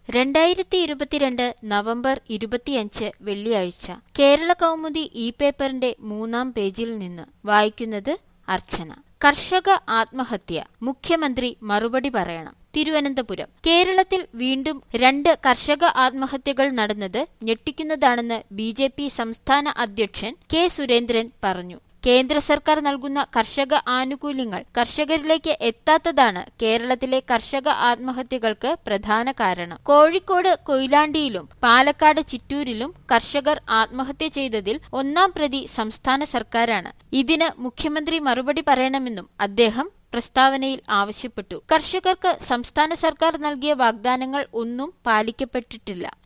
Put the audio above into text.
രണ്ടായിരത്തി ഇരുപത്തിരണ്ട് നവംബർ ഇരുപത്തിയഞ്ച് വെള്ളിയാഴ്ച കേരള കൗമുദി ഇ പേപ്പറിന്റെ മൂന്നാം പേജിൽ നിന്ന് വായിക്കുന്നത് അർച്ചന കർഷക ആത്മഹത്യ മുഖ്യമന്ത്രി മറുപടി പറയണം തിരുവനന്തപുരം കേരളത്തിൽ വീണ്ടും രണ്ട് കർഷക ആത്മഹത്യകൾ നടന്നത് ഞെട്ടിക്കുന്നതാണെന്ന് ബി ജെ പി സംസ്ഥാന അധ്യക്ഷൻ കെ സുരേന്ദ്രൻ പറഞ്ഞു കേന്ദ്ര സർക്കാർ നൽകുന്ന കർഷക ആനുകൂല്യങ്ങൾ കർഷകരിലേക്ക് എത്താത്തതാണ് കേരളത്തിലെ കർഷക ആത്മഹത്യകൾക്ക് പ്രധാന കാരണം കോഴിക്കോട് കൊയിലാണ്ടിയിലും പാലക്കാട് ചിറ്റൂരിലും കർഷകർ ആത്മഹത്യ ചെയ്തതിൽ ഒന്നാം പ്രതി സംസ്ഥാന സർക്കാരാണ് ഇതിന് മുഖ്യമന്ത്രി മറുപടി പറയണമെന്നും അദ്ദേഹം പ്രസ്താവനയിൽ ആവശ്യപ്പെട്ടു കർഷകർക്ക് സംസ്ഥാന സർക്കാർ നൽകിയ വാഗ്ദാനങ്ങൾ ഒന്നും പാലിക്കപ്പെട്ടിട്ടില്ല